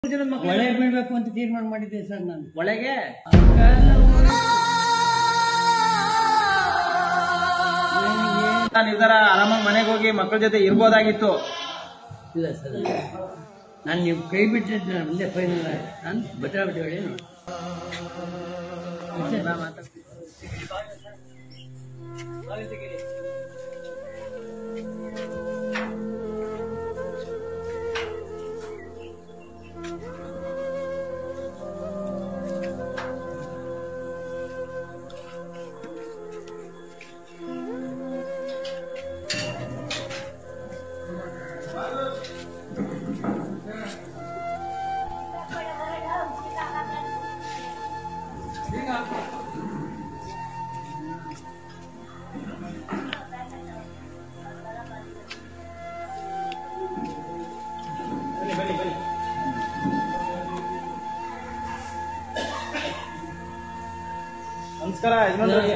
ಜನ ಮಕ್ಕಳು ಒಳೆ ಬೀಳ್ಬೇಕು ಅಂತ ತೀರ್ಮಾನ ಮಾಡಿದ್ದೆ ಸರ್ ನಾನು ಒಳಗೆ ನಾನು ನಿರ್ಧಾರ ಆರಾಮಾಗಿ ಮನೆಗೆ ಹೋಗಿ ಮಕ್ಕಳ ಜೊತೆ ಇರ್ಬೋದಾಗಿತ್ತು ಇಲ್ಲ ಸರ್ ನಾನು ನೀವು ಕೈ ಬಿಟ್ಟಿದ್ದು ನಾನು ಮುಂದೆ ಫೈನಲ್ ನಾನು ಬಚಾಬಿಟ್ಟು ಹೇಳಿ ನಮಸ್ಕಾರ ಯಜಮಾನ್ರಿಗೆ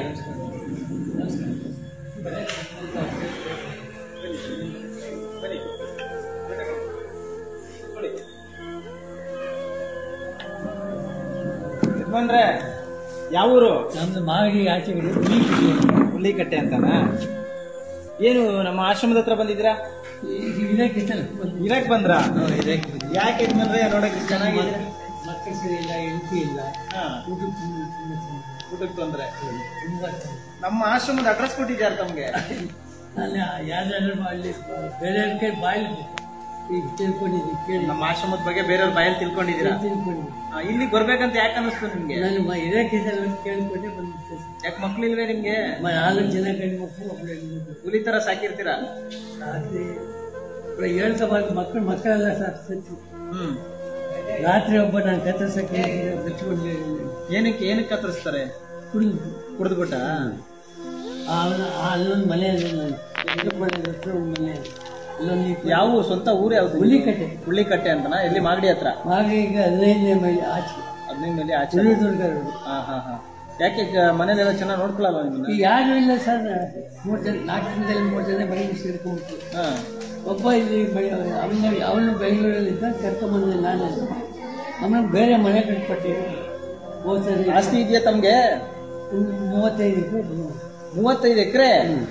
ಯಜಮಾನ್ರೆ ಯಾವ ಊರು ನಮ್ದು ಮಾಗಡಿ ಆಚೆ ಕಡೆ ಹುಲ್ಲಿಕಟ್ಟೆ ಅಂತನಾ ಏನು ನಮ್ಮ ಆಶ್ರಮದ ಹತ್ರ ಬಂದಿದ್ದೀರಾ ಇದಕ್ಕೆ ಇರಕ್ ಬಂದ್ರ ಯಾಕೆ ಯಜಮಾನ್ರೆ ನೋಡಕ್ ಚೆನ್ನಾಗಿದೆ ಮಕ್ಕಳು ಸರಿ ಇಲ್ಲ ಹೆಂಡತಿ ಇಲ್ಲ ಹಾ ಊಟಕ್ಕೆ ತುಂಬ- ತುಂಬ ತೊಂದ್ರೆ. ಊಟಕ್ಕೆ ತೊಂದ್ರೆ ತುಂಬಾ ತೊಂದ್ರೆ. ನಮ್ಮ ಆಶ್ರಮದ ಅಡ್ರೆಸ್ ಕೊಟ್ಟಿದ್ದಾರೆ ತಮ್ಗೆ ನಾನು ಯಾವ್ದಾದ್ರು ಅಲ್ಲಿ ಬೇರೆಯವ್ರ ಕೈ ಬಾಯಲ್ಲಿ ಈಗ ತಿಳ್ಕೊಂಡಿದ್ದೀನಿ ಕೇಳಿ ನಮ್ಮ ಆಶ್ರಮದ ಬಗ್ಗೆ ಬೇರೆಯವ್ರ ಬಾಯಲ್ಲಿ ತಿಳ್ಕೊಂಡಿದ್ದೀರಾ ತಿಳ್ಕೊಂಡಿದ್ದೀನಿ ಆ, ಇಲ್ಲಿಗೆ ಬರ್ಬೇಕಂತ ಯಾಕೆ ಅನ್ನಿಸ್ತು ನಿಮ್ಗೆ ನಾನು ಮ- ಇದೇ ಕೇಸಲ್ಲಿ ಕೇಳ್ಕೊಂಡೆ ಬಂದಿದ್ದೆ ಸರ್. ಯಾಕೆ ಮಕ್ಳಿಲ್ವೇ ನಿಮ್ಗೆ ಮ- ನಾಲ್ಕು ಜನ ಗಂಡು ಮಕ್ಕಳು ಒಬ್ಬಳು ಹೆಣ್ಮಕ್ಳು ಹುಲಿ ತರ ಸಾಕಿರ್ತೀರಾ ರಾತ್ರಿ ಒಬ್ರು ಹೇಳ್ಕೋಬಾರ್ದು ಮಕ್ಕಳು ಮಕ್ಕಳೆಲ್ಲ ಸರ್ ಸತ್ತು ಹ್ಮ್ ರಾತ್ರಿ ಒಬ್ಬ ನಾನು ಕತ್ತರಿಸಕ್ಕೆ ಬಚ್ಚಿಕೊಂಡು ಏನಕ್ಕೆ ಏನಕ್ಕೆ ಕತ್ತರಿಸ್ತಾರೆ ಕುಡಿದು ಕುಡಿದ್ಬಿಟ್ಟ ಅಲ್ಲೊಂದು ಮನೆ ಇದೆ ನಾನು ಎದುರು ಮನೆ ಹತ್ರ ಒಂದು ಮನೆ ಇದೆ. ಅಲ್ಲೊಂದು ಈ- ಯಾವ ಸ್ವಂತ ಊರು ಯಾವ್ದು ಹುಲಿಕಟ್ಟೆ ಹುಳ್ಳಿಕಟ್ಟೆ ಅಂತನಾ ಎಲ್ಲಿ ಮಾಗಡಿ ಹತ್ರ ಹಾಗೆ ಈಗ ಹದಿನೈದನೇ ಮೈಲಿ ಆಚೆ ಹದಿನೈದು ಮೇಲೆ ಆಚೆ ಚಿತ್ರದುರ್ಗ road. ಹಾ ಹಾ ಹಾ ಯಾಕೆ ಗ- ಮನೇಲೆಲ್ಲ ಚೆನ್ನಾಗಿ ನೋಡ್ಕೊಳಲ್ವ ನಿಮ್ಮನ್ನ ಈಗ ಯಾರು ಇಲ್ಲ ಸರ್ ಮೂರು ಜನ ನಾಲ್ಕು ಜನದಲ್ಲಿ ಮೂರು ಜನ ಮನೆಗೆ ಸೇರ್ಕೊಂಡ್ಬಿಟ್ಟು ಹಾ ಒಬ್ಬ ಇಲ್ಲಿ ಅವನು ಅವನು ಬೆಂಗಳೂರಲ್ಲಿದ್ದ ಕರ್ಕೊಂಬಂದೆ ನಾನು ಅವನು ಬೇರೆ ಮನೆ ಕಟ್ಕೊಟ್ಟಿದ್ದೆ ಹೋದ ಆಸ್ತಿ ಇದೆಯಾ ತಮ್ಗೆ ಒಂದು ಮೂವತ್ತೈದು ಎಕರೆ ಮೂವತ್ತೈದು ಎಕರೆ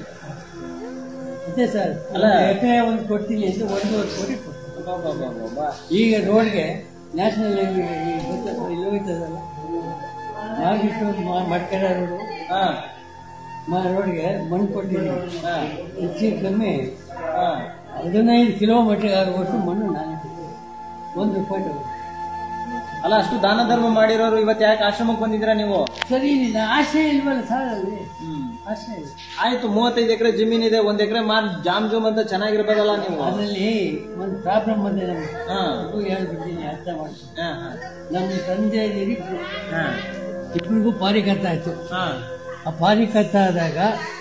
ಇದೆ ಸರ್ ಅಲ್ಲ. ಅಲ್ಲ ಎಕರೆ ಒಂದು ಕೊಡ್ತೀನಿ ಅಂತ ಒಂದೂವರೆ ಕೋಟಿ ಕೊಡ್ತೀನಿ ಈಗ ರೋಡ್ಗೆ ನ್ಯಾಷನಲ್ ಹೈವೇ ಇಲ್ಲಿ ಹೋಗ್ತದಲ್ಲ ಮಾಗಿಟ್ಟು ಮಡ್ಕೆರ ರೋಡು ಹಾ ಮಾ ರೋಡ್ಗೆ ಮಣ್ಣು ಕೊಟ್ಟಿದ್ದೀನಿ ಹಾ ಹೆಚ್ಚು ಕಮ್ಮಿ ಹಾ ಹದಿನೈದು ಕಿಲೋಮೀಟರ್ ಆಗುವಷ್ಟು ಮಣ್ಣು ನಾನೇ ಕೊಟ್ಟಿದ್ದೀನಿ. ಒಂದು ರೂಪಾಯಿ ತಗೊಂಡು. ಅಲ್ಲ ಅಷ್ಟು ದಾನ ಧರ್ಮ ಮಾಡಿರೋರು ಇವತ್ತು ಯಾಕೆ ಆಶ್ರಮಕ್ಕೆ ಬಂದಿದ್ದೀರಾ ನೀವು ಸರಿ ಇಲ್ಲ ಆಸೆ ಇಲ್ವಲ್ಲ ಸರ್ ಅಲ್ಲಿ ಹ್ಮ್ ಆಸೆ ಇಲ್ಲ ಆಯ್ತು ಮೂವತ್ತೈದು ಎಕರೆ ಜಮೀನ್ ಇದೆ ಒಂದ್ ಎಕರೆ ಮಾರ್ ಜಾಮ್ ಜೂಮ್ ಅಂತ ಚೆನ್ನಾಗಿರ್ಬೋದಲ್ಲ ನೀವು ಅದರಲ್ಲಿ ಒಂದು ಪ್ರಾಬ್ಲಮ್ ಬಂದಿದೆ ನಮ್ಗೆ ಹಾ ಅದು ಹೇಳ್ಬಿಡ್ತೀನಿ ಅರ್ಥ ಮಾಡ್ತೀನಿ ಹಾ ಹಾ ನಮ್ಮ ತಂದೆ ಇಬ್ಬರು ಹಾ ಇಬ್ಬರಿಗೂ ಪಾರಿಕತ್ತ ಆಯ್ತು ಹಾ ಆ ಪಾರಿಕತ್ತ ಆದಾಗ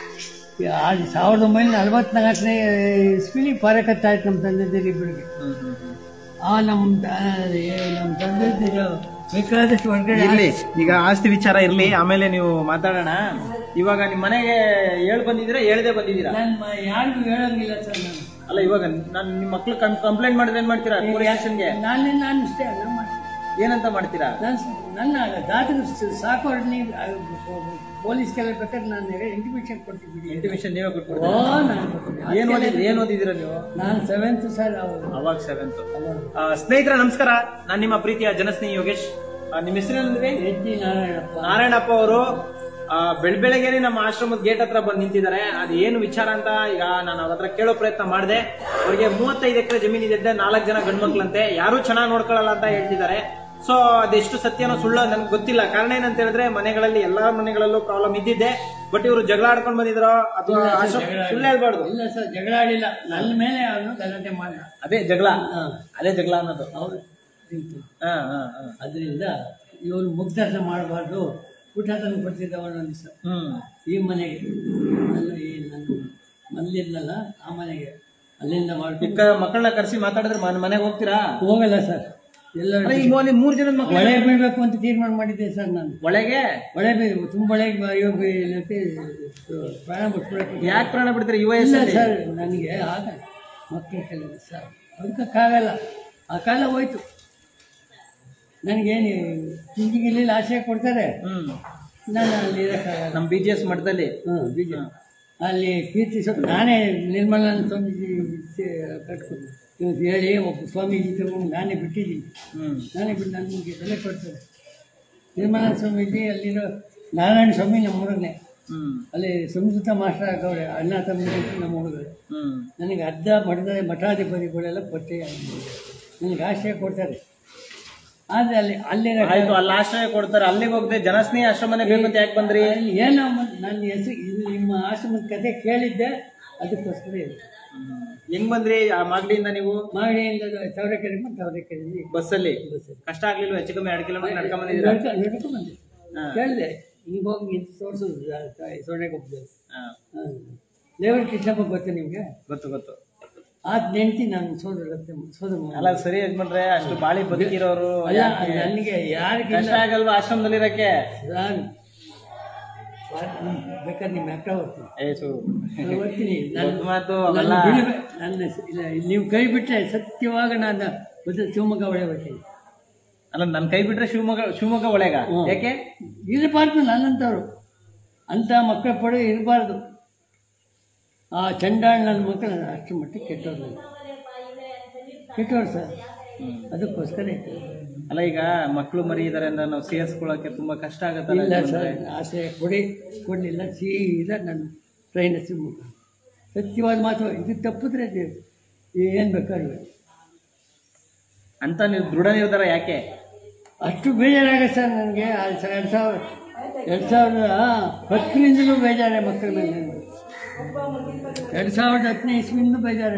ಆ ಸಾವಿರದ ಒಂಬೈನೂರ ನಲವತ್ನಾಲ್ಕನೇ ಇಸ್ವಿಲಿ ಪಾರಿಕತ್ತ ಆಯ್ತು ನಮ್ಮ ತಂದೆ ಇಬ್ಬರಿಗೆ ಹ್ಮ್ ಹ್ಮ್ ಹ್ಮ್ ಆ ನಮ್ಮ ನಮ್ಮ ತಂದೆ ಬೇಕಾದಷ್ಟು ಹೊರಗಡೆ ಇರ್ಲಿ ಈಗ ಆಸ್ತಿ ವಿಚಾರ ಇರ್ಲಿ ಆಮೇಲೆ ನೀವು ಮಾತಾಡೋಣ ಇವಾಗ ನಿಮ್ ಮನೆಗೆ ಹೇಳ್ ಬಂದಿದ್ದೀರಾ ಹೇಳ್ದೆ ಬಂದಿದ್ದೀರಾ ನಾನು ಯಾರಿಗೂ ಹೇಳಂಗಿಲ್ಲ ಸರ್ ನಾನು ಅಲ್ಲ ಇವಾಗ ನಾನು ನಿಮ್ ಮಕ್ಳು ಕಂಪ್ಲೇಂಟ್ ಮಾಡಿದ್ರೆ ಏನ್ ಮಾಡ್ತೀರಾ ಗೆ ನಾನೇ ನಾನು ಇಷ್ಟೇ ನಾನು ಮಾಡ್ತೀನಿ ಏನಂತ ಮಾಡ್ತೀರಾ ನಾನು ನನ್ನ ದಾತರು ಸಾಕು ನೀವು ಪೊಲೀಸ್ಗೆಲ್ಲ ಬೇಕಾದ್ರೆ ನಾನು ಇಂಟಿಮೇಷನ್ ಕೊಟ್ಟಿದ್ದೀನಿ ಇಂಟಿಮೇಷನ್ ನೀವೇ ಓ ಕೊಟ್ಬಿಡ್ತೀರಾ ನಾನು ಕೊಟ್ಟಿದ್ದೀನಿ. ಏನ್ ಓದಿದ್ರಿ ಏನ್ ಓದಿದ್ದೀರಾ ನೀವು ನಾನು ಸೆವೆಂತ್ ಸರ್ ಅವರು ಅವಾಗ ಸೆವೆಂತ್ ಸ್ನೇಹಿತರ ನಮಸ್ಕಾರ ನಾನು ನಿಮ್ಮ ಪ್ರೀತಿಯ ಜನಸ್ನೇಹಿ ಯೋಗೇಶ್ ಆ, ನಿಮ್ಮ ಹೆಸರೇನಂದ್ರೆ ಎಚ್ ಡಿ ನಾರಾಯಣಪ್ಪ ನಾರಾಯಣಪ್ಪ ಅವರು ಬೆಳ್ ಬೆಳಗ್ಗೆನೆ ನಮ್ಮ ಆಶ್ರಮದ ಗೇಟ್ ಹತ್ರ ಬಂದು ನಿಂತಿದ್ದಾರೆ ಅದು ಏನು ವಿಚಾರ ಅಂತ ಈಗ ನಾನು ಅವ್ರ ಹತ್ರ ಕೇಳೋ ಪ್ರಯತ್ನ ಮಾಡಿದೆ ಅವ್ರಿಗೆ ಮೂವತ್ತೈದು ಎಕರೆ ಜಮೀನ್ ಇದೆ ನಾಲ್ಕು ಜನ ಗಂಡ್ಮಕ್ಳಂತೆ ಯಾರು ಚೆನ್ನಾಗಿ ನೋಡ್ಕೊಳ್ಳಲ್ಲ ಅಂತ ಹೇಳ್ತಿದ್ದಾರೆ ಸೊ ಅದೆಷ್ಟು ಸತ್ಯನೋ ಸುಳ್ಳು ನನ್ಗೆ ಗೊತ್ತಿಲ್ಲ ಕಾರಣ ಏನಂತ ಹೇಳಿದ್ರೆ ಮನೆಗಳಲ್ಲಿ ಎಲ್ಲಾ ಮನೆಗಳಲ್ಲೂ ಪ್ರಾಬ್ಲಮ್ ಇದ್ದಿದ್ದೆ ಬಟ್ ಇವರು ಜಗಳ ಆಡ್ಕೊಂಡು ಬಂದಿದ್ರು ಅಥವಾ ಆಶ್ರಮ ಸುಳ್ಳು ಹೇಳ್ಬಾರ್ದು ಇಲ್ಲ ಸರ್ ಜಗಳ ಆಡಿಲ್ಲ ನನ್ನ ಮೇಲೆ ಅವನು ಗಲಾಟೆ ಮಾಡಿದ ಅದೇ ಜಗಳ ಹಾ. ಅದೇ ಜಗಳ ಅನ್ನೋದು ಅವರು ತಿಂತು ಹಾ ಹಾ ಹಾ ಅದರಿಂದ ಇವನು ಮುಗ್ಧಾಟ ಮಾಡಬಾರ್ದು ಊಟ ತಂದು ಕೊಡ್ತಿದ್ದ ಒಂದೊಂದು ದಿವಸ ಹ್ಮ್ ಈ ಮನೆಗೆ ನನ್ನ ಈ ನನ್ನ ಮನೇಲಿದ್ನಲ್ಲ ಆ ಮನೆಗೆ ಅಲ್ಲಿಂದ ಮಾಡ್ಕೊಂಡು ಚಿಕ್ಕ ಮಕ್ಕಳನ್ನ ಕರೆಸಿ ಮಾತಾಡಿದ್ರೆ ಮನೆ- ಮನೆಗೆ ಹೋಗ್ತೀರಾ ಹೋಗಲ್ಲ ಸರ್ ಎಲ್ಲರೂ ಅಲ್ಲ, ಈಗ ಅಲ್ಲಿ ಮೂರ್ ಜನದ ಮಕ್ಕಳು ಒಳೆ ಬೀಳ್ಬೇಕು ಅಂತ ತೀರ್ಮಾನ ಮಾಡಿದ್ದೆ ಸರ್ ನಾನು ಒಳಗೆ ಒಳೆ ಬೀಳ್ಬೇಕು ತುಂಬ ಒಳಗೆ ಯೋಗ ಇಲ್ಲಕ್ಕೆ ಪ್ರಾಣ ಬಿಟ್ಬಿಡಕ್ಕೆ ಯಾಕೆ ಪ್ರಾಣ ಬಿಡ್ತಾರೆ ಯುವ ಇಲ್ಲ ವಯಸ್ಸಲ್ಲಿ ಸರ್ ನನಗೆ ಆಗ ಮಕ್ಕಳ ಕಲಿದೆ ಸರ್ ಅದಕ್ಕಾಗಲ್ಲ ಆ ಕಾಲ ಹೋಯ್ತು ನನಗೇನು ಹಿಂದಿಗಿಲ್ಲಿ ಆಸೆ ಕೊಡ್ತಾರೆ ಹ್ಮ್ ನಾನು ಅಲ್ಲಿ ಇರೋಕ್ಕಾಗಲ್ಲ ನಮ್ ಬಿ ಜಿ ಎಸ್ ಮಠದಲ್ಲಿ ಹ್ಞೂ ಬೀಜ ಅಲ್ಲಿ ಕೀರ್ತಿ ಸ್ವ ನಾನೇ ನಿರ್ಮಲಾನಂದ ಸ್ವಾಮೀಜಿ ಸೇ- ಕಟ್ಕೊಂಡು ಇವತ್ತು ಹೇಳಿ ಒಬ್ಬ ಸ್ವಾಮೀಜಿ ತಗೊಂಡು ನಾನೇ ಬಿಟ್ಟಿದ್ದೀನಿ ಹ್ಮ್ ನಾನೇ ಬಿಟ್ಟು ನನಗೆ ಬೆಲೆ ಕೊಡ್ತಾರೆ ನಿರ್ಮಲಾನಂದ ಸ್ವಾಮೀಜಿ ಅಲ್ಲಿರೋ ನಾರಾಯಣ ಸ್ವಾಮಿ ನಮ್ಮ ಹುಡುಗನೇ ಹ್ಮ್ ಅಲ್ಲಿ ಸಂಸ್ಕೃತ ಮಾಸ್ಟರ್ ಆಗವ್ರೆ ಅಣ್ಣ ತಮ್ಮ ನಮ್ಮ ಹುಡುಗರು ಹ್ಮ್ ನನಗೆ ಅರ್ಧ ಮಠದ ಮಠಾಧಿಪತಿಗಳೆಲ್ಲ ಪರಿಚಯ ಆಗಿದೆ ನನಗೆ ಆಶ್ರಯ ಕೊಡ್ತಾರೆ ಆದರೆ ಅಲ್ಲಿ ಅಲ್ಲಿರೋ ಆಯ್ತು ಅಲ್ಲಿ ಆಶ್ರಯ ಕೊಡ್ತಾರೆ ಅಲ್ಲಿಗೆ ಹೋಗದೆ ಜನಸ್ನೇಹಿ ಆಶ್ರಮನೇ ಬೇಕು ಅಂತ ಯಾಕೆ ಬಂದ್ರಿ ಅಲ್ಲಿ ಏನೋ ಒಂದು ನನ್ನ ಹೆಸರು ಇದು ನಿಮ್ಮ ಆಶ್ರಮದ ಕತೆ ಕೇಳಿದ್ದೆ ಅದಕ್ಕೋಸ್ಕರ ಇದು ಹೆಂಗ್ ಬಂದ್ರಿ ಆ ಮಾಗಡಿಯಿಂದ ನೀವು ಮಾಗಡಿಯಿಂದ ತವರೆಕೆರೆ ಮತ್ತು ತವರೆಕೆರೆಯಲ್ಲಿ ಬಸ್ಸಲ್ಲಿ ಬಸ್ಸಲ್ಲಿ ಕಷ್ಟ ಆಗ್ಲಿಲ್ವ ಹೆಚ್ಚು ಕಮ್ಮಿ ಎರಡು ಕಿಲೋಮೀಟರ್ ನಡ್ಕೊಂಡ್ ಬಂದಿದ್ದೀರಾ ನಡ್ಕ ನಡ್ಕೊಂಡು ಬಂದೆ ಹಾ. ಕೇಳಿದೆ ಈಗ ಹೋಗಿ ಇದು ತೋರಿಸೋದು ಸೊನ್ನೆಗೊಬ್ಬದು ಹಾ, ದೇವರ ಕೃಷ್ಣಪ್ಪ ಗೊತ್ತಾ ನಿಮಗೆ ಗೊತ್ತು ಗೊತ್ತು ಆತ ನೆಂಟಿ ನನ್ನ ಸೋದರ ಸೋದರ ಮಗ. ಅಲ್ಲ ಸರಿ ಯಜಮಾನ್ರೆ ಅಷ್ಟು ಬಾಳಿ ಬದುಕಿರೋರು ಅಲ್ಲ ಯಾಕೆ? ನನಗೆ ಯಾರಿಗಿಲ್ಲ ಕಷ್ಟ ಆಗಲ್ವಾ ಆಶ್ರಮದಲ್ಲಿ ಇರಕ್ಕೆ ನಾನು ಬೇಕಾದ್ರೆ ನಿಮ್ಮ ಅಕ್ಕ ಹೋಗ್ತೀನಿ ಏಸು ನಾನು ಹೋಗ್ತೀನಿ ನಾನು ದೊಡ್ಡ ಮಾತು ನನ್ನ ಅವೆಲ್ಲ ಬಿಡಬೇ- ನನ್ನ ಸ- ಇಲ್ಲ, ನೀವು ಕೈ ಬಿಟ್ಟರೆ ಸತ್ಯವಾಗ ನಾನು ಮತ್ತೆ ಶಿವಮೊಗ್ಗ ಒಳ್ಳೆ ಬರ್ತೀನಿ ಅಲ್ಲ ನನ್ ಕೈ ಬಿಟ್ರೆ ಶಿವಮೊಗ್ಗ ಶಿವಮೊಗ್ಗ ಒಳಗ ಹ್ಮ್. ಯಾಕೆ ಇರಬಾರ್ದು ನನ್ನಂಥವ್ರು ಅಂಥ ಮಕ್ಕಳ ಪಡೆ ಇರಬಾರ್ದು ಆ ಚಂಡಾಳ ನನ್ನ ಮಕ್ಕಳು ಅಷ್ಟು ಮಟ್ಟಿಗೆ ಕೆಟ್ಟವ್ರು ನಾನು ಕೆಟ್ಟವ್ರು ಸರ್ ಅದಕ್ಕೋಸ್ಕರ ಇಟ್ಟು. ಅಲ್ಲ ಈಗ ಮಕ್ಳು ಮರಿ ಇದಾರೆ ಅಂದ್ರೆ ನಾವು ಸೇರಿಸ್ಕೊಳಕ್ಕೆ ತುಂಬಾ ಕಷ್ಟ ಆಗತ್ತಲ್ಲ ಇಲ್ಲ ಯಜಮಾನ್ರೆ? ಸರ್ ಆಸೆ ಕೊಡಿ ಕೊಡಲಿಲ್ಲ ಸೀದಾ ನನ್ನ ಟ್ರೈನ್ ಶಿವಮೊಗ್ಗ ಸತ್ಯವಾದ ಮಾತು ಇದು ತಪ್ಪಿದ್ರೆ ಏನು ಬೇಕಾದ್ರೆ ಅಂತ ನೀವು ದೃಢ ನಿರ್ಧಾರ ಯಾಕೆ ಅಷ್ಟು ಬೇಜಾರಾಗುತ್ತೆ ಸರ್ ನನಗೆ ಎರಡು ಸಾವಿರ ಎರಡು ಸಾವಿರದ ಹತ್ತರಿಂದಲೂ ಬೇಜಾರೆ ಮಕ್ಕಳ ಮೇಲೆ ನನಗೆ ಎರಡು ಸಾವಿರದ ಹತ್ತನೇ ಇಸ್ವಿಂದಲೂ ಬೇಜಾರೆ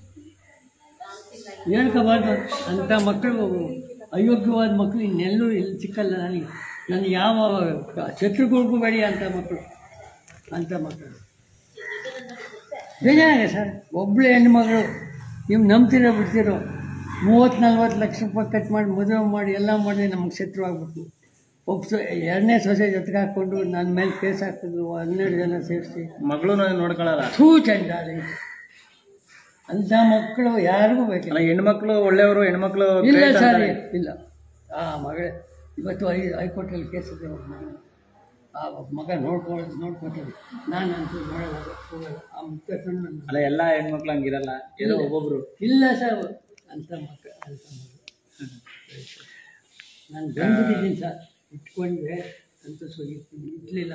ಹೇಳ್ಕೋಬಾರ್ದು ಅಂಥ ಮಕ್ಕಳು ಅಯೋಗ್ಯವಾದ ಮಕ್ಕಳು ಇನ್ನೆಲ್ಲೂ ಇಲ್ಲಿ ಸಿಕ್ಕಲ್ಲ ನನಗೆ ನನ್ನ ಯಾವ ಶತ್ರುಗಳಿಗೂ ಬೇಡಿ ಅಂಥ ಮಕ್ಕಳು ಅಂಥ ಮಕ್ಕಳು ಬೇಜಾರಾಗೆ ಸರ್ ಒಬ್ಬಳು ಹೆಣ್ಮಗಳು ನೀವು ನಂಬ್ತಿರೋ ಬಿಡ್ತಿರೋ ಮೂವತ್ತು ನಲ್ವತ್ತು ಲಕ್ಷ ರೂಪಾಯಿ ಖರ್ಚು ಮಾಡಿ ಮದುವೆ ಮಾಡಿ ಎಲ್ಲ ಮಾಡಿ ನಮಗೆ ಶತ್ರು ಆಗ್ಬಿಟ್ಟು ಒಬ್ಬ ಸೊ ಎರಡನೇ ಸೊಸೆ ಜೊತೆಗೆ ಹಾಕ್ಕೊಂಡು ನನ್ನ ಮೇಲೆ ಕೇಸ್ ಹಾಕಿದ್ರು ಹನ್ನೆರಡು ಜನ ಸೇರಿಸಿ ಮಗಳು ನೋಡ್ಕೊಳಲ್ಲ ಥೂ ಚಂಡಾಲಿ ಅಂಥ ಮಕ್ಕಳು ಯಾರಿಗೂ ಬೇಕಿಲ್ಲ ಅಲ್ಲ ಹೆಣ್ಮಕ್ಳು ಒಳ್ಳೆಯವರು ಹೆಣ್ಮಕ್ಳು ಇಲ್ಲ great ಸರ್ ಅಂತಾರೆ. ಇಲ್ಲ ಆ ಮಗಳೇ ಇವತ್ತು ಐ ಹೈಕೋರ್ಟಲ್ಲಿ ಕೇಸ್ ಇದೆ ಅವ್ರ ಮಗ ಆ ಮಗ ನೋಡ್ಕೊಳ್ಳೋದು ನೋಡ್ಕೊತಾರೆ ನಾನಂತೂ ನೋಡಲ್ಲ ಹೋಗಲ್ಲ ಆ ಮುಖ್ಯ ಸಣ್ಣ ಅಲ್ಲ ಎಲ್ಲಾ ಹೆಣ್ಮಕ್ಳು ಹಂಗಿರಲ್ಲ ಏನೋ ಒಬ್ಬೊಬ್ರು ಇಲ್ಲ ಸರ್ ಅಂತ ಮಕ್ಕಳು ಅಂತ ಮಗಳು ನಾನು ಬಂದ್ಬಿಟ್ಟಿದ್ದೀನಿ ಸರ್ ಇಟ್ಕೊಂಡ್ರೆ ಅಂತ ಸೊಗಿರ್ತೀನಿ ಇಟ್ಲಿಲ್ಲ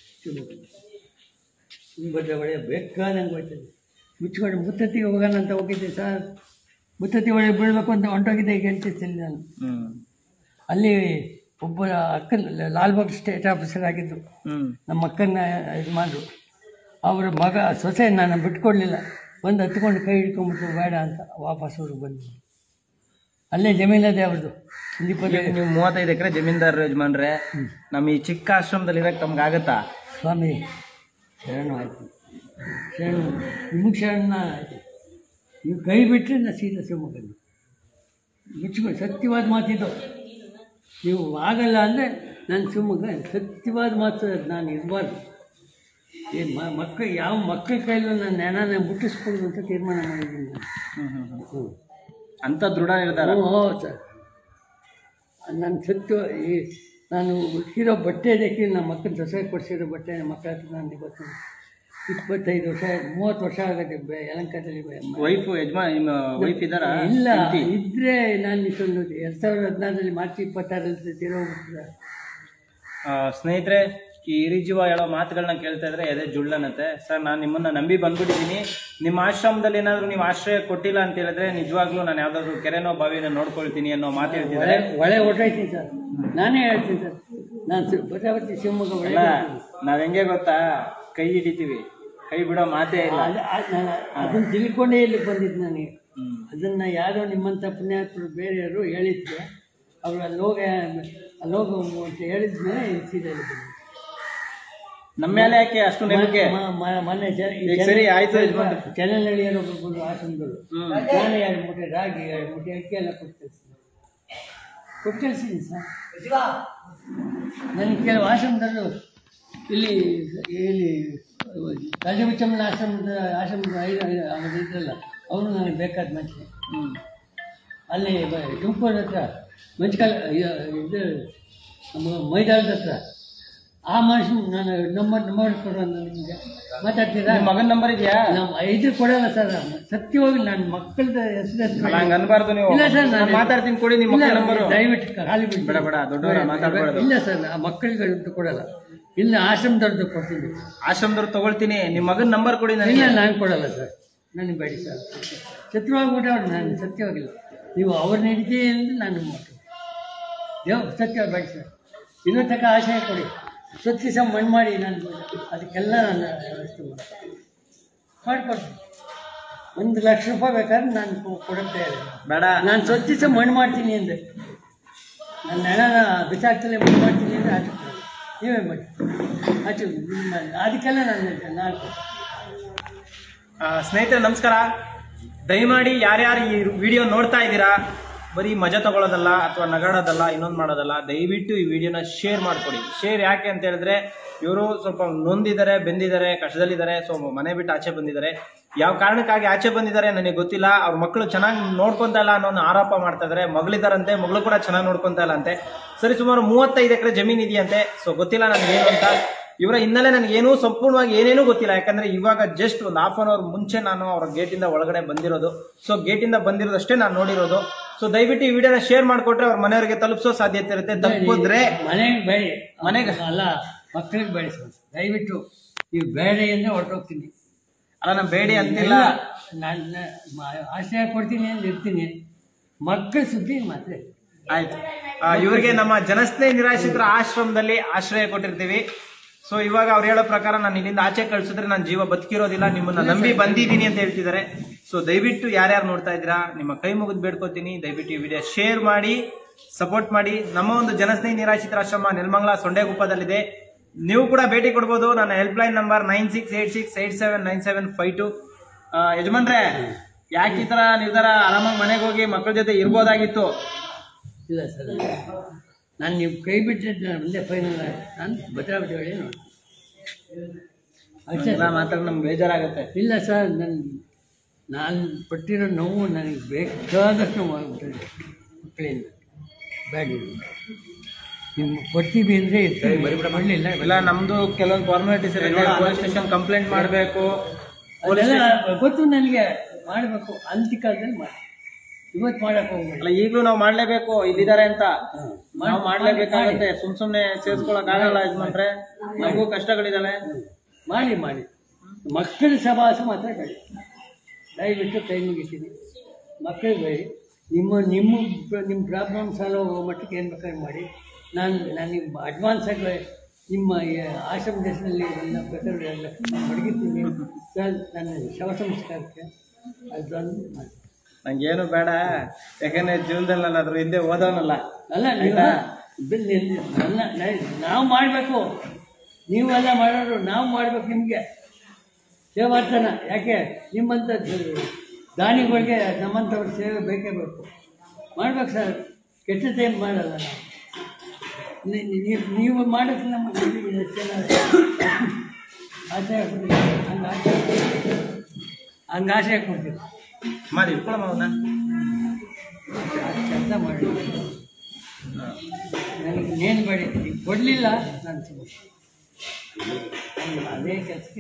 ತುಂಬಿದ್ರೆ ಒಳ್ಳೆ ಬೇಕಾದಂಗೆ ಹೋಯ್ತದೆ ಮುಚ್ಕೊಂಡು ಮುತ್ತತ್ತಿಗೆ ಹೋಗೋಣ ಅಂತ ಹೋಗಿದ್ದೆ ಸರ್ ಮುತ್ತತ್ತಿ ಒಳಗೆ ಬೀಳಬೇಕು ಅಂತ ಹೊಂಟೋಗಿದ್ದೆ ಹೇಳ್ತಿರ್ತೀನಿ ನಾನು ಹ್ಮ್ ಅಲ್ಲಿ ಒಬ್ಬ ಅಕ್ಕನ ಲಾಲ್ಬಾಗ್ ಸ್ಟೇಟ್ ಆಫೀಸರ್ ಆಗಿದ್ದು ಹ್ಮ್ ನಮ್ಮ ಅಕ್ಕನ ಇದು ಮಾಡಿದ್ರು ಅವರ ಮಗ ಸೊಸೆ ನಾನು ಬಿಟ್ಕೊಡ್ಲಿಲ್ಲ ಬಂದು ಹತ್ಕೊಂಡು ಕೈ ಹಿಡ್ಕೊಂಬಿಟ್ಟು ಬೇಡ ಅಂತ ವಾಪಸ್ ಅವ್ರಿಗೆ ಬಂದು ಅಲ್ಲೇ ಜಮೀನದೇ ಅವ್ರದ್ದು ಒಂದು ಈಗ ಇಪ್ಪತ್ತೈದು ನೀವು ಮೂವತ್ತೈದು ಎಕರೆ ಜಮೀನ್ದಾರ್ ಯಜಮಾನ್ರೆ ನಮ್ಮ ಈ ಚಿಕ್ಕ ಆಶ್ರಮದಲ್ಲಿ ಇರಕ್ ನಮ್ಗೆ ಆಗತ್ತಾ ಸ್ವಾಮಿ ಶರಣ ಆಯ್ತು ಶರಣ ನಿಮಗೆ ಶರಣ ಆಯ್ತು ನೀವು ಕೈ ಬಿಟ್ಟರೆ ನಾ ಸೀದಾ ಶಿವಮೊಗ್ಗ ಮುಚ್ಕೊಂಡು ಸತ್ಯವಾದ ಮಾತಿದ್ದು ನೀವು ಆಗಲ್ಲ ಅಂದರೆ ನಾನು ಶಿವಮೊಗ್ಗ ಸತ್ಯವಾದ ಮಾತು ನಾನು ಇರಬಾರ್ದು ಈ ಮಕ್ಕಳು ಯಾವ ಮಕ್ಕಳ ಕೈಲೂ ನನ್ನ ನೆನನ ಮುಟ್ಟಿಸ್ಕೊಳ್ದು ಅಂತ ತೀರ್ಮಾನ ಮಾಡಿದ್ದೀನಿ ನಾನು ಹ್ಞೂ ಅಂತ ದೃಢ ನಿರ್ಧಾರ ಹ್ಞೂ ಹೌದು ಸರ್ ನನ್ನ ಸತ್ತು ಈ ನಾನು ಉಟ್ಕಿರೋ ಬಟ್ಟೆ ಅದಕ್ಕೆ ನಮ್ಮ ಮಕ್ಕಳ ದಸರಾ ಕೊಡಿಸಿರೋ ಬಟ್ಟೆ ನಮ್ಮ ಮಕ್ಕಳ ಹತ್ರ ನಾನು ಇವತ್ತು ಇಪ್ಪತ್ತೈದು ವರ್ಷ ಮೂವತ್ತು ವರ್ಷ ಆಗುತ್ತೆ ಬೆ ಯಲಂಕದಲ್ಲಿ ಬೆ- ವೈಫ್ ಯಜಮಾನ್ ನಿಮ್ಮ ವೈಫ್ ಇದಾರ ಇಲ್ಲ ಇದ್ರೆ ನಾನು ಇಷ್ಟೊಂದು ಎರಡು ಸಾವಿರದ ಹದಿನಾರರಲ್ಲಿ ಮಾರ್ಚ್ ಇಪ್ಪತ್ತಾರರಲ್ಲಿ ತಿರೋಗ್ಬಿಟ್ಟಿದೆ ಸ್ನೇಹಿತರೆ ಈ ಹಿರಿಜೀವ ಹೇಳೋ ಮಾತುಗಳನ್ನ ಕೇಳ್ತಾ ಇದ್ರೆ ಎದೆ ಜುಳ್ಳನತ್ತೆ ಸರ್ ನಾನು ನಿಮ್ಮನ್ನ ನಂಬಿ ಬಂದ್ಬಿಟ್ಟಿದ್ದೀನಿ ನಿಮ್ಮ ಆಶ್ರಮದಲ್ಲಿ ಏನಾದ್ರು ನೀವು ಆಶ್ರಯ ಕೊಟ್ಟಿಲ್ಲ ಅಂತ ಹೇಳಿದ್ರೆ ನಿಜವಾಗ್ಲೂ ನಾನು ಯಾವ್ದಾದ್ರು ಕೆರೆನೋ ಬಾವಿನ ನೋಡ್ಕೊಳ್ತೀನಿ ಅನ್ನೋ ಮಾತು ಹೇಳ್ತಿದ್ದಾರೆ ಒಳ್ಳೆ ಒಳ್ಳೆ ಹೊಟ್ಟೈತೀನಿ ಸರ್ ನಾನೇ ಹೇಳ್ತೀನಿ ಸರ್ ನಾನು ಶಿ- ಭದ್ರಾವತಿ ಶಿವಮೊಗ್ಗ ಒಳ್ಳೆ ಅಲ್ಲ ನಾವ್ ಹೆಂಗೆ ಗೊತ್ತಾ ಕೈ ಹಿಡಿತೀವಿ ಕೈ ಬಿಡೋ ಮಾತೇ ಇಲ್ಲ ಅದನ್ನು ತಿಳ್ಕೊಂಡೇ ಇಲ್ಲಿ ಬಂದಿದ್ದು ನನಗೆ ಹ್ಮ್. ಅದನ್ನ ಯಾರೋ ನಿಮ್ಮಂಥ ಪುಣ್ಯಾತ್ಮರು ಬೇರೆಯವರು ಹೇಳಿದ್ರೆ ಅವರು ಅಲ್ಲಿ ಹೋಗ ಅಲ್ಲಿ ಹೋಗು ಅಂತ ಹೇಳಿದ್ಮೇಲೆ ಇಲ್ಲಿ ಸೀದಾ ಇಲ್ಲಿ ಬಂದೆ. ನಮ್ಮ ಮೇಲೆ ಯಾಕೆ ಅಷ್ಟು ನಂಬಿಕೆ ಮ- ಮ- ಮೊನ್ನೆ ಜನ ಈಗ ಸರಿ, ಆಯ್ತು ಯಜಮಾನ್ರೆ. ಚೆನ್ನಳ್ಳಿಯರು ಒಬ್ಬರು ಆಶ್ರಮಗಳು ಹ್ಮ್. ನಾನು ಎರಡು ಮೂಟೆ ರಾಗಿ ಎರಡು ಮೂಟೆ ಅಕ್ಕಿ ಎಲ್ಲ ಕೊಟ್ಟು ಕಳಿಸ್ತೀನಿ ಕೊಟ್ಟು ಕಳಿಸ್ತೀನಿ ಸರ್ ನನಗೆ ಕೆಲವು ಆಶ್ರಮದಲ್ಲೂ ಇಲ್ಲಿ ಇಲ್ಲಿ ರಾಜವಿಚಮ್ಮನ ಆಶ್ರಮದ ಆಶ್ರಮದ ಐದು ಐದು ಅವ್ರು ಇದ್ರಲ್ಲ ಅವರು ನನಗೆ ಬೇಕಾದ ಮನುಷ್ಯ ಹ್ಮ್ ಅಲ್ಲಿ ಬ- ತುಮಕೂರು ಹತ್ರ ಮಂಚಕಾಲ ಇದು ನಮ್ಮ ಮೈದಾನದ ಹತ್ರ ಆ ಮನುಷ್ಯನ ನಾನು ನಂಬರ್ ನಂಬರ್ ಕೊಡೋಣ ನಿಮಗೆ ಮಾತಾಡ್ತೀರಾ ನಿಮ್ ಮಗನ್ ನಂಬರ್ ಇದೆಯಾ ನಮ್ಮ ಇದು ಕೊಡಲ್ಲ ಸರ್ ಸತ್ಯವಾಗಿ ನನ್ನ ಮಕ್ಕಳದ ಹೆಸರು ಅಲ್ಲ ಹಂಗ ಅನ್ಬಾರ್ದು ನೀವು ಇಲ್ಲ ಸರ್ ನಾನು ನಾನ್ ಮಾತಾಡ್ತೀನಿ ಕೊಡಿ ನಿಮ್ ಮಕ್ಕಳ ನಂಬರ್ ದಯವಿಟ್ಟು ಖಾಲಿ ಬಿಡಿ ಬೇಡ, ಬೇಡ, ದೊಡ್ಡವ್ರ ಮಾತಾಡ್ಬಾರ್ದು. ಇಲ್ಲ ಸರ್ ಆ ಮಕ್ಕಳಿಗೆ ಕೊಡಲ್ಲ ಇಲ್ಲ ಆಶ್ರಮದವ್ರದ್ದು ಕೊಡ್ತೀನಿ ಆಶ್ರಮದವ್ರು ತಗೊಳ್ತೀನಿ ನಿಮ್ ಮಗನ್ ನಂಬರ್ ಕೊಡಿ ನನಗೆ ಇಲ್ಲ ನಾನು ಕೊಡಲ್ಲ ಸರ್ ನನಗೆ ಬೇಡಿ ಸರ್ ಶತ್ರುವಾಗ್ಬಿಟ್ಟು ಅವ್ರು ನಾನು ಸತ್ಯವಾಗಿಲ್ಲ ನೀವು ಅವ್ರ ನಿಡಿಕೆ ಎಂದು ನಾನು ಮಾಡ್ತೀನಿ ದೇವ್ ಸತ್ಯ ಬೇಡಿ ಸರ್ ಇನ್ನೂ ತಕ್ಕ ಆಶಯ ಕೊಡಿ ಸತ್ಯ ಸಹ ಮಣ್ಣು ಮಾಡಿ ನಾನು ಅದಕ್ಕೆಲ್ಲ ನಾನು ವ್ಯವಸ್ಥೆ ಮಾಡ್ತೀನಿ ಮಾಡಿಕೊಡ್ತೀನಿ ಒಂದು ಲಕ್ಷ ರೂಪಾಯಿ ಬೇಕಾದ್ರೆ ನಾನು ಕೊ- ಕೊಡಕ್ಕೆ ತಯಾರಿಲ್ಲ ಬೇಡ ನಾನು ಸ್ವಚ್ಛ ಸಹ ಮಣ್ಣು ಮಾಡ್ತೀನಿ ಅಂದೆ ನನ್ನ ಹೆಣನ ಬಿಸಾಕ್ತಲೇ ಮಣ್ಣು ಮಾಡ್ತೀನಿ ಅಂದರೆ ಆಚೆ ಕೊಡಲ್ಲ ನೀವೇ ಮಾಡಿ ಆಚೆ ನಿಮ್ಮ ಅದಕ್ಕೆಲ್ಲ ನಾನು ನಾನು ಆ, ಸ್ನೇಹಿತರೆ ನಮಸ್ಕಾರ ದಯಮಾಡಿ ಯಾರ್ಯಾರು ಈ ವಿಡಿಯೋ ನೋಡ್ತಾ ಇದ್ದೀರಾ ಬರೀ ಮಜಾ ತಗೊಳ್ಳೋದಲ್ಲ ಅಥವಾ ನಗಾಡೋದಲ್ಲ ಇನ್ನೊಂದು ಮಾಡೋದಲ್ಲ ದಯವಿಟ್ಟು ಈ ವಿಡಿಯೋನ ಶೇರ್ ಮಾಡ್ಕೊಡಿ ಶೇರ್ ಯಾಕೆ ಅಂತ ಹೇಳಿದ್ರೆ ಇವರು ಸ್ವಲ್ಪ ನೊಂದಿದ್ದಾರೆ ಬೆಂದಿದ್ದಾರೆ ಕಷ್ಟದಲ್ಲಿದ್ದಾರೆ ಸೊ ಮನೆ ಬಿಟ್ಟು ಆಚೆ ಬಂದಿದ್ದಾರೆ ಯಾವ ಕಾರಣಕ್ಕಾಗಿ ಆಚೆ ಬಂದಿದ್ದಾರೆ ನನಗೆ ಗೊತ್ತಿಲ್ಲ ಅವ್ರ ಮಕ್ಕಳು ಚೆನ್ನಾಗಿ ನೋಡ್ಕೊಂತ ಇಲ್ಲ ಅನ್ನೋ ಒಂದು ಆರೋಪ ಮಾಡ್ತಾ ಇದ್ದಾರೆ ಮಗಳಿದಾರಂತೆ ಮಗಳು ಕೂಡ ಚೆನ್ನಾಗಿ ನೋಡ್ಕೊಂತ ಇಲ್ಲ ಅಂತೆ ಸರಿ ಸುಮಾರು ಮೂವತ್ತೈದು ಎಕರೆ ಜಮೀನು ಇದೆಯಂತೆ ಸೊ ಗೊತ್ತಿಲ್ಲ ನನಗೆ ಏನು ಅಂತ ಇವರ ಹಿನ್ನೆಲೆ ನನಗೇನೂ ಸಂಪೂರ್ಣವಾಗಿ ಏನೇನೂ ಗೊತ್ತಿಲ್ಲ ಯಾಕಂದ್ರೆ ಇವಾಗ ಜಸ್ಟ್ ಒಂದು ಹಾಫ್ ಅನ್ ಅವರ್ ಮುಂಚೆ ನಾನು ಅವರ ಗೇಟಿಂದ ಒಳಗಡೆ ಬಂದಿರೋದು ಸೊ ಗೇಟಿಂದ ಬಂದಿರೋದಷ್ಟೇ ನಾನು ನೋಡಿರೋದು ಸೊ ದಯವಿಟ್ಟು ಈ ವಿಡಿಯೋನ ಶೇರ್ ಮಾಡಿಕೊಟ್ರೆ ಅವ್ರ ಮನೆಯವರಿಗೆ ತಲುಪಿಸೋ ಸಾಧ್ಯತೆ ಇರುತ್ತೆ ತಪ್ಪಿದ್ರೆ ಮನೆಗೆ ಬೇಡಿ ಮನೆಗೆ- ಅಲ್ಲ ಮಕ್ಕಳಿಗೆ ಬೇಡಿ ಸರ್ ದಯವಿಟ್ಟು ನೀವು ಬೇಡ ಎಂದ್ರೆ ಹೊರಟೋಗ್ತೀನಿ ಅಲ್ಲ ನಾನು ಬೇಡಿ ಅಂತಿಲ್ಲ ಇಲ್ಲ ನಾನು ಆಶ್ರಯ ಕೊಡ್ತೀನಿ ಅಂತ ಇರ್ತೀನಿ ಮಕ್ಕಳ ಸುದ್ದಿ ಮಾತ್ರ ಆಯ್ತು ಆ, ಇವ್ರಿಗೆ ನಮ್ಮ ಜನಸ್ನೇಹಿ ನಿರಾಶ್ರಿತರ ಆಶ್ರಮದಲ್ಲಿ ಆಶ್ರಯ ಕೊಟ್ಟಿರ್ತೀವಿ ಸೊ ಇವಾಗ ಅವ್ರು ಹೇಳೋ ಪ್ರಕಾರ ನಾನು ಇಲ್ಲಿಂದ ಆಚೆ ಕಳ್ಸಿದ್ರೆ ನನ್ನ ಜೀವ ಬದುಕಿರೋದಿಲ್ಲ ನಿಮ್ಮನ್ನ ನಂಬಿ ಬಂದಿದ್ದೀನಿ ಅಂತ ಹೇಳ್ತಿದ್ದಾರೆ ಸೊ ದಯವಿಟ್ಟು ಯಾರ್ಯಾರು ನೋಡ್ತಾ ಇದ್ದೀರಾ ನಿಮ್ಮ ಕೈ ಮುಗಿದು ಬೇಡ್ಕೋತೀನಿ ದಯವಿಟ್ಟು ಈ ವಿಡಿಯೋ ಶೇರ್ ಮಾಡಿ ಸಪೋರ್ಟ್ ಮಾಡಿ ನಮ್ಮ ಒಂದು ಜನಸ್ನೇಹಿ ನಿರಾಶ್ರಿತರ ಆಶ್ರಮ ನೆಲಮಂಗಲ ಸೊಂಡೆಗುಪ್ಪದಲ್ಲಿದೆ ನೀವು ಕೂಡ ಭೇಟಿ ಕೊಡ್ಬೋದು ನನ್ನ helpline number nine six eight six eight seven nine seven five two ಯಜಮಾನ್ರೆ ಯಾಕೆ ಈ ತರ ನಿರ್ಧಾರ ಆರಾಮಾಗಿ ಮನೆಗೆ ಹೋಗಿ ಮಕ್ಕಳ ಜೊತೆ ಇರ್ಬೋದಾಗಿತ್ತು ಇಲ್ಲ ಸರ್ ನಾನು ನೀವು ಕೈ ಬಿಟ್ಟಿದ್ದು ನಾನು ಒಂದೇ ಫೈನಲ್ ನಾನು ಭದ್ರಾವತಿ ಹೇಳಿ ನೋಡಿ ಅಷ್ಟೇ ಎಲ್ಲ ಮಾತಾಡಿ ನಮ್ಗೆ ಬೇಜಾರಾಗುತ್ತೆ ಇಲ್ಲ ಸರ್ ನನ್ನ ನಾನು ಪಟ್ಟಿರೋ ನೋವು ನನಗೆ ಬೇಕಾದಷ್ಟು ನೋವು ಆಗ್ಬಿಟ್ಟಿದೆ ಮಕ್ಕಳಿಂದ ಬೇಡ ನಿಮ್ಮ ಕೊಡ್ತೀವಿ ಅಂದರೆ ಮಾಡಲಿಲ್ಲ ಇಲ್ಲ ನಮ್ದು ಕೆಲವೊಂದು ಫಾರ್ಮಾಲಿಟೀಸ್ ಇರುತ್ತೆ ಪೊಲೀಸ್ ಸ್ಟೇಷನ್ ಕಂಪ್ಲೇಂಟ್ ಮಾಡಬೇಕು ಅದೆಲ್ಲ ಗೊತ್ತು ನನಗೆ ಮಾಡಬೇಕು ಅಂತ್ಯ ಕಾಲದಲ್ಲಿ ಮಾಡಿ ಇವತ್ತು ಮಾಡಕ್ಕೆ ಹೋಗ್ಬೇಡಿ ಅಲ್ಲ ಈಗಲೂ ನಾವು ಮಾಡ್ಲೇಬೇಕು ಇಲ್ಲಿದ್ದಾರೆ ಅಂತ ಹಾಂ. ನಾವು ಮಾಡ್ಲೇಬೇಕಾಗುತ್ತೆ ಸುಮ್ ಸುಮ್ನೆ ಸೇರ್ಸ್ಕೊಳಕ್ ಆಗಲ್ಲ ಯಜಮಾನ್ರೆ ನಮಗೂ ಕಷ್ಟಗಳಿದಾವೆ ಮಾಡಿ ಮಾಡಿ ಮಕ್ಕಳ ಸಭಾಸ ಮಾತ್ರ ಬೇಡಿ ದಯವಿಟ್ಟು ಕೈ ಮುಗಿತೀನಿ ಮಕ್ಕಳಿಗೆ ಬೇಡಿ ನಿಮ್ಮ ನಿಮ್ಮ ನಿಮ್ಮ ಪ್ರಾಬ್ಲಮ್ ಸಾಲ್ವ್ ಹೋಗೋ ಮಟ್ಟಕ್ಕೆ ಏನು ಬೇಕಾದ್ರೆ ಮಾಡಿ ನಾನು ನಾನು ನಿಮ್ಮ ಅಡ್ವಾನ್ಸ್ ಆಗಿ ನಿಮ್ಮ ಈ ಆಶ್ರಮ ದೇಶದಲ್ಲಿ ನನ್ನ ಬೇಕಾದ್ರೆ ಎಲ್ಲ ಮಡಗಿರ್ತೀನಿ ಸರ್ ನನ್ನ ಶವ ಸಂಸ್ಕಾರಕ್ಕೆ ಅದೊಂದು ಮಾಡಿ ನಂಗೇನು ಬೇಡ ಯಾಕಂದ್ರೆ ಜೀವನದಲ್ಲಿ ನಾನು ಅದ್ರ ಹಿಂದೆ ಓದೋನಲ್ಲ ಅಲ್ಲ ನೀವು ಆಯ್ತಾ? ಬಿಲ್ ನಿಲ್ಲಿ. ನನ್ನ ನ- ನಾವು ಮಾಡಬೇಕು ನೀವೆಲ್ಲ ಮಾಡೋರು ನಾವು ಮಾಡ್ಬೇಕು ನಿಮಗೆ ಸೇವಾರ್ಥನ ಯಾಕೆ ನಿಮ್ಮಂಥ ದ- ದಾನಿಗಳಿಗೆ ನಮ್ಮಂಥವ್ರ ಸೇವೆ ಬೇಕೇ ಬೇಕು ಮಾಡ್ಬೇಕು ಸರ್ ಕೆಟ್ಟದ್ದೇನು ಮಾಡಲ್ಲ ನಾವು ನಿ- ನಿ- ನೀವು ಮಾಡೋಕ್ಕೆ ನಮ್ಮ ಆಶಯ ಕೊಡ್ತೀವಿ ಹಂಗೆ ಆಶಯ ಹಂಗೆ ಆಶಯ ಕೊಡ್ತೀವಿ ಮಾಡಿ ಇಟ್ಕೊಳಮ್ಮ ಅವನ್ನ ಕೆಲಸ ಮಾಡಿ ನನಗೆ ಇನ್ನೇನು ಬೇಡ ನೀವು ಕೊಡಲಿಲ್ಲ ನಾನು ಸುಮ್ಮನೆ ನಾನು ಅದೇ ಕೆಲಸಕ್ಕೆ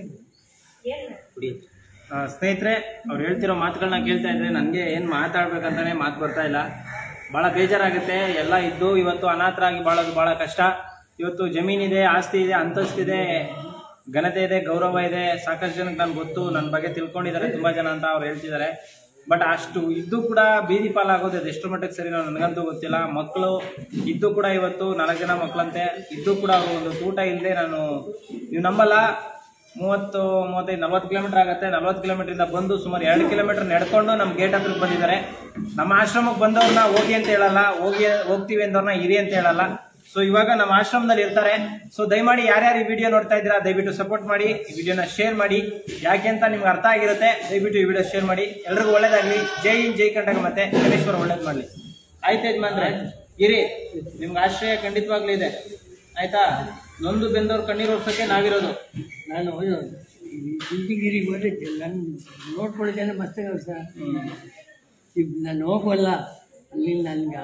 ಆ, ಸ್ನೇಹಿತರೆ ಅವ್ರು ಹೇಳ್ತಿರೋ ಮಾತುಗಳನ್ನ ಕೇಳ್ತಾ ಇದ್ರೆ ನನಗೆ ಏನು ಮಾತಾಡ್ಬೇಕಂತಾನೆ ಮಾತು ಬರ್ತಾ ಇಲ್ಲ ಭಾಳ ಬೇಜಾರಾಗುತ್ತೆ ಎಲ್ಲ ಇದ್ದು ಇವತ್ತು ಅನಾಥರಾಗಿ ಬಾಳೋದು ಭಾಳ ಕಷ್ಟ ಇವತ್ತು ಜಮೀನಿದೆ ಆಸ್ತಿ ಇದೆ ಅಂತಸ್ತಿದೆ ಘನತೆ ಇದೆ ಗೌರವ ಇದೆ ಸಾಕಷ್ಟು ಜನಕ್ಕೆ ನನ್ಗೆ ಗೊತ್ತು ನನ್ನ ಬಗ್ಗೆ ತಿಳ್ಕೊಂಡಿದ್ದಾರೆ ತುಂಬ ಜನ ಅಂತ ಅವ್ರು ಹೇಳ್ತಿದ್ದಾರೆ ಬಟ್ ಅಷ್ಟು ಇದ್ದು ಕೂಡ ಬೀದಿ ಪಾಲಾಗೋದು ಅದು ಎಷ್ಟು ಮಟ್ಟಕ್ಕೆ ಸರಿ ನನಗಂತೂ ಗೊತ್ತಿಲ್ಲ ಮಕ್ಕಳು ಇದ್ದು ಕೂಡ ಇವತ್ತು ನಾಲ್ಕು ಜನ ಮಕ್ಕಳಂತೆ ಇದ್ದು ಕೂಡ ಅವರು ಒಂದು ಊಟ ಇಲ್ಲದೆ ನಾನು ನೀವು ನಂಬಲ್ಲ ಮೂವತ್ತು ಮೂವತ್ತೈದು ನಲ್ವತ್ತು ಕಿಲೋಮೀಟರ್ ಆಗುತ್ತೆ ನಲ್ವತ್ತು ಕಿಲೋಮೀಟರಿಂದ ಬಂದು ಸುಮಾರು ಎರಡು ಕಿಲೋಮೀಟರ್ ನಡ್ಕೊಂಡು ನಮ್ಮ ಗೇಟ್ ಹತ್ರಕ್ಕೆ ಬಂದಿದ್ದಾರೆ ನಮ್ಮ ಆಶ್ರಮಕ್ಕೆ ಬಂದವ್ರನ್ನ ಹೋಗಿ ಅಂತ ಹೇಳಲ್ಲ ಹೋಗಿ ಹೋಗ್ತೀವಿ ಅಂದವ್ರನ್ನ ಇರಿ ಅಂತ ಹೇಳಲ್ಲ ಸೊ ಇವಾಗ ನಮ್ಮ ಆಶ್ರಮದಲ್ಲಿ ಇರ್ತಾರೆ ಸೊ ದಯಮಾಡಿ ಯಾರ್ಯಾರು ಈ ವಿಡಿಯೋ ನೋಡ್ತಾ ಇದ್ದೀರಾ ದಯವಿಟ್ಟು ಸಪೋರ್ಟ್ ಮಾಡಿ ಈ ವಿಡಿಯೋನ ಶೇರ್ ಮಾಡಿ ಯಾಕೆ ಅಂತ ನಿಮ್ಗೆ ಅರ್ಥ ಆಗಿರುತ್ತೆ ದಯವಿಟ್ಟು ಈ ವಿಡಿಯೋ ಶೇರ್ ಮಾಡಿ ಎಲ್ರಿಗೂ ಒಳ್ಳೇದಾಗ್ಲಿ ಜೈ ಹಿಂದ್ ಜೈ ಕಂಡಾಗ ಮತ್ತೆ ಗಣೇಶ್ವರ ಒಳ್ಳೇದು ಮಾಡ್ಲಿ ಆಯ್ತು ಯಜಮಾನ್ರೆ ಇರಿ ನಿಮ್ಗೆ ಆಶ್ರಯ ಖಂಡಿತವಾಗ್ಲೂ ಇದೆ ಆಯ್ತಾ ನೊಂದು ಬೆಂದವ್ರ ಕಣ್ಣೀರು ಒರ್ಸೋಕೆ ನಾವಿರೋದು ನಾನು ಇಂಜಿಗಿರಿಗೆ ಹೋದ್ರೆ ನನ್ನ ನೋಡ್ಕೊಳ್ಳೋ ಜನ ಮಸ್ತಾಗ ಸರ್ ಈಗ ನಾನು ಹೋಗುವಲ್ಲ ಅಲ್ಲಿ ನನಗೆ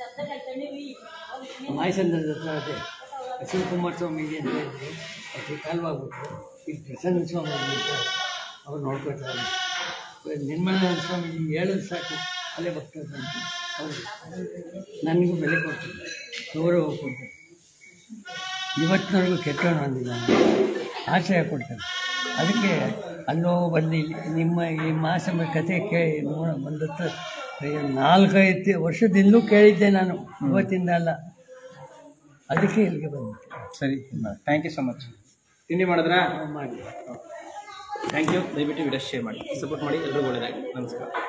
ಮಾಯಸಂದ್ರದ ಹತ್ರ ಅದೇ ಶಿವಕುಮಾರ ಸ್ವಾಮಿ ಇದೆ ಅಂತ ಇದ್ದರು ಅದು ಕಾಲ್ವಾಗ್ಬಿಟ್ರು ಇಲ್ಲಿ ಪ್ರಸನ್ನ ಸ್ವಾಮಿ ಅಂತ ಅವ್ರು ನೋಡ್ಕೊತಾರೆ ನಿರ್ಮಲಾನಂದ ಸ್ವಾಮೀಜಿ ಹೇಳೋದು ಸಾಕು ಅಲ್ಲೇ ಭಕ್ತರು ಅಂತ ಹೌದು ನನಗೂ ಬೆಲೆ ಕೊಡ್ತಾರೆ ಗೌರವ ಕೊಡ್ತಾರೆ ಇವತ್ತಿನವರೆಗೂ ಕೆಟ್ಟವನು ಅಂದಿಲ್ಲ ಆಶ್ರಯ ಕೊಡ್ತಾರೆ ಅದಕ್ಕೆ ಅಲ್ಲೋ ಬಂದು ಇಲ್ಲಿ ನಿಮ್ಮ ಈ ಮಾಸಮ ಕಥೆ ಕೇಳಿ ನೋಡ ಬಂದತ್ತ ನಾಲ್ಕೈದು ವರ್ಷದಿಂದಲೂ ಕೇಳಿದ್ದೆ ನಾನು ಇವತ್ತಿಂದ ಅಲ್ಲ ಅದಕ್ಕೆ ಇಲ್ಲಿಗೆ ಬಂದೆ ಸರಿ ಥ್ಯಾಂಕ್ ಯು ಸೊ ಮಚ್ ತಿಂಡಿ ಮಾಡಿದ್ರಾ ಮಾಡಿ ಥ್ಯಾಂಕ್ ಯು ದಯವಿಟ್ಟು ವಿಡಿಯೋ ಶೇರ್ ಮಾಡಿ ಸಪೋರ್ಟ್ ಮಾಡಿ ಎಲ್ರಿಗೂ ಒಳ್ಳೆಯದಾಗಿ ನಮಸ್ಕಾರ